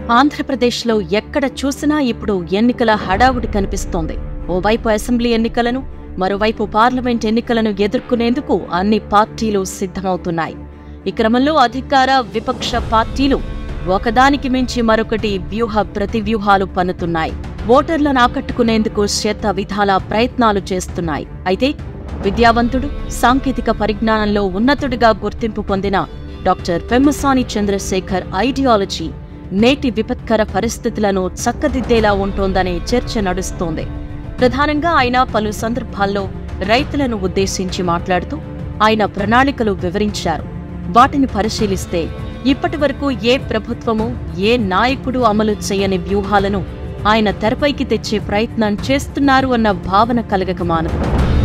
ఆంధ్రప్రదేశ్లో ఎక్కడ చూసినా ఇప్పుడు ఎన్నికల హడావుడి కనిపిస్తోంది ఓవైపు అసెంబ్లీ ఎన్నికలను మరోవైపు పార్లమెంట్ ఎన్నికలను ఎదుర్కొనేందుకు అన్ని పార్టీలు సిద్ధమవుతున్నాయి ఈ క్రమంలో అధికార విపక్ష పార్టీలు ఒకదానికి మించి మరొకటి వ్యూహ ప్రతివ్యూహాలు పన్నుతున్నాయి ఓటర్లను ఆకట్టుకునేందుకు శత విధాల ప్రయత్నాలు చేస్తున్నాయి అయితే విద్యావంతుడు సాంకేతిక పరిజ్ఞానంలో ఉన్నతుడిగా గుర్తింపు పొందిన డాక్టర్ పెమ్మసాని చంద్రశేఖర్ ఐడియాలజీ నేటి విపత్కర పరిస్థితులను చక్కదిద్దేలా ఉంటోందనే చర్చ నడుస్తోంది ప్రధానంగా ఆయన పలు సందర్భాల్లో రైతులను ఉద్దేశించి మాట్లాడుతూ ఆయన ప్రణాళికలు వివరించారు వాటిని పరిశీలిస్తే ఇప్పటి వరకు ఏ ప్రభుత్వము ఏ నాయకుడు అమలు చేయని వ్యూహాలను ఆయన తెరపైకి తెచ్చే ప్రయత్నం చేస్తున్నారు అన్న భావన కలగక మానదు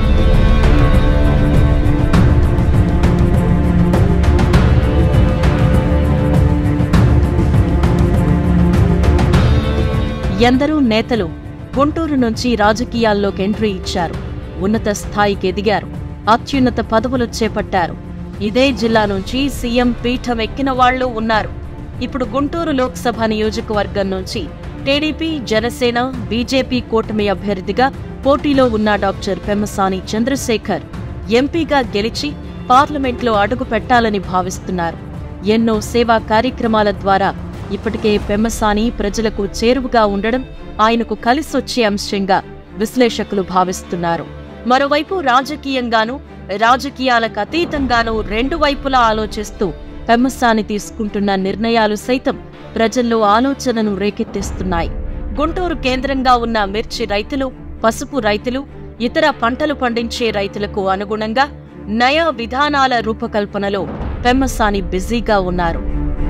ఎందరో నేతలు గుంటూరు నుంచి రాజకీయాల్లోకి ఎంట్రీ ఇచ్చారు ఉన్నత స్థాయికి ఎదిగారు అత్యున్నత పదవులు చేపట్టారు ఇదే జిల్లా నుంచి సీఎం పీఠం ఎక్కిన వాళ్లు ఉన్నారు ఇప్పుడు గుంటూరు లోక్సభ నియోజకవర్గం నుంచి టీడీపీ జనసేన బీజేపీ కూటమి అభ్యర్థిగా పోటీలో ఉన్న డాక్టర్ పెమ్మసాని చంద్రశేఖర్ ఎంపీగా గెలిచి పార్లమెంట్లో అడుగు పెట్టాలని భావిస్తున్నారు ఎన్నో సేవా కార్యక్రమాల ద్వారా ఇప్పటికే పెమ్మసాని ప్రజలకు చేరువుగా ఉండడం ఆయనకు కలిసొచ్చే అంశంగా విశ్లేషకులు భావిస్తున్నారు మరోవైపు రాజకీయంగానూ రాజకీయాలకు అతీతంగానూ రెండు వైపులా ఆలోచిస్తూ పెమ్మసాని తీసుకుంటున్న నిర్ణయాలు సైతం ప్రజల్లో ఆలోచనను రేకెత్తిస్తున్నాయి గుంటూరు కేంద్రంగా ఉన్న మిర్చి రైతులు పసుపు రైతులు ఇతర పంటలు పండించే రైతులకు అనుగుణంగా నయా విధానాల రూపకల్పనలో పెమ్మసాని బిజీగా ఉన్నారు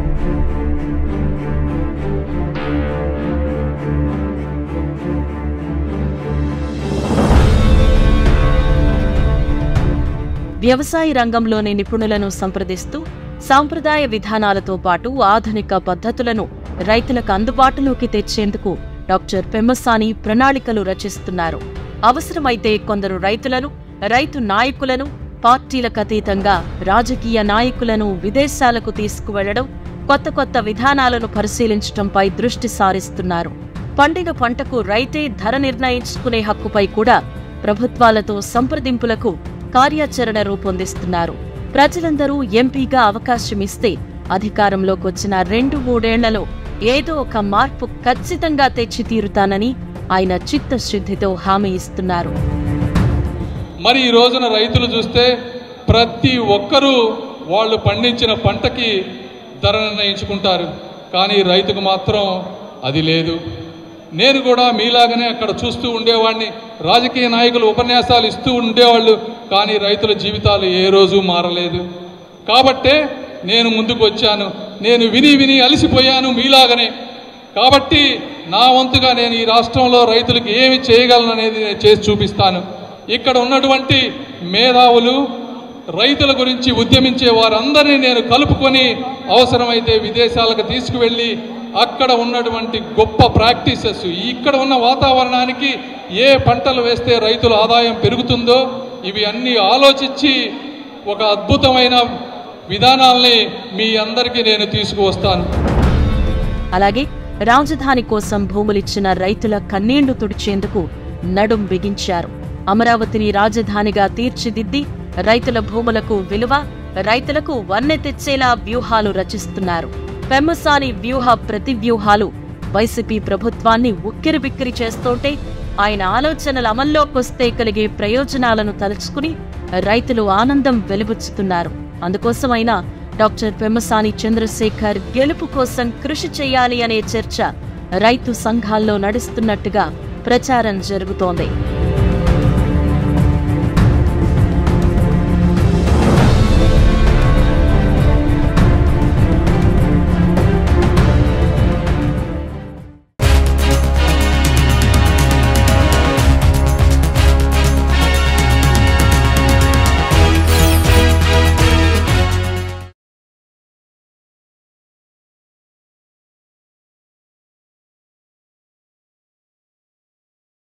వ్యవసాయ రంగంలోని నిపుణులను సంప్రదిస్తూ సాంప్రదాయ విధానాలతో పాటు ఆధునిక పద్ధతులను రైతులకు అందుబాటులోకి తెచ్చేందుకు డాక్టర్ పెమ్మసాని ప్రణాళికలు రచిస్తున్నారు అవసరమైతే కొందరు రైతులను రైతు నాయకులను పార్టీలకు అతీతంగా రాజకీయ నాయకులను విదేశాలకు తీసుకువెళ్లడం కొత్త కొత్త విధానాలను పరిశీలించడంపై దృష్టి సారిస్తున్నారు పండిన పంటకు రైతే ధర నిర్ణయించుకునే హక్కుపై కూడా ప్రభుత్వాలతో సంప్రదింపులకు కార్యాచరణ రూపొందిస్తున్నారు ప్రజలందరూ ఎంపీగా అవకాశమిస్తే అధికారంలోకి వచ్చిన రెండు మూడేళ్లలో ఏదో ఒక మార్పు ఖచ్చితంగా తెచ్చి తీరుతానని ఆయన చిత్తశుద్ధితో హామీ ఇస్తున్నారు మరి ఈ రోజున రైతులు చూస్తే ప్రతి ఒక్కరూ వాళ్ళు పండించిన పంటకి ధర నిర్ణయించుకుంటారు కానీ రైతుకు మాత్రం అది లేదు నేను కూడా మీలాగనే అక్కడ చూస్తూ ఉండేవాడిని రాజకీయ నాయకులు ఉపన్యాసాలు ఇస్తూ ఉండేవాళ్ళు కానీ రైతుల జీవితాలు ఏ రోజు మారలేదు కాబట్టే నేను ముందుకు వచ్చాను నేను విని విని అలసిపోయాను మీలాగనే కాబట్టి నా వంతుగా నేను ఈ రాష్ట్రంలో రైతులకు ఏమి చేయగలననేది నేను చేసి చూపిస్తాను ఇక్కడ ఉన్నటువంటి మేధావులు రైతుల గురించి ఉద్యమించే వారందరినీ నేను కలుపుకొని అవసరమైతే విదేశాలకు తీసుకువెళ్ళి అక్కడ ఉన్నటువంటి గొప్ప ప్రాక్టీసెస్ ఇక్కడ ఉన్న వాతావరణానికి ఏ పంటలు వేస్తే రైతుల ఆదాయం పెరుగుతుందో ఇవి అన్నీ ఆలోచించి ఒక అద్భుతమైన విధానాల్ని మీ అందరికీ నేను తీసుకువస్తాను అలాగే రాజధాని కోసం భూములిచ్చిన రైతుల కన్నీళ్లు తుడిచేందుకు నడుం బిగించారు అమరావతిని రాజధానిగా తీర్చిదిద్ది రైతుల భూములకు విలువ రైతులకు వన్నె తెచ్చేలా వ్యూహాలు రచిస్తున్నారు పెమ్మసాని వ్యూహ ప్రతివ్యూహాలు వైసీపీ ప్రభుత్వాన్ని ఉక్కిరిబిక్కిరి చేస్తుంటే ఆయన ఆలోచనలు అమల్లోకొస్తే కలిగే ప్రయోజనాలను తలుచుకుని రైతులు ఆనందం వెలుబుచ్చుతున్నారు అందుకోసమైనా డాక్టర్ పెమ్మసాని చంద్రశేఖర్ గెలుపు కోసం కృషి చేయాలి అనే చర్చ రైతు సంఘాల్లో నడుస్తున్నట్టుగా ప్రచారం జరుగుతోంది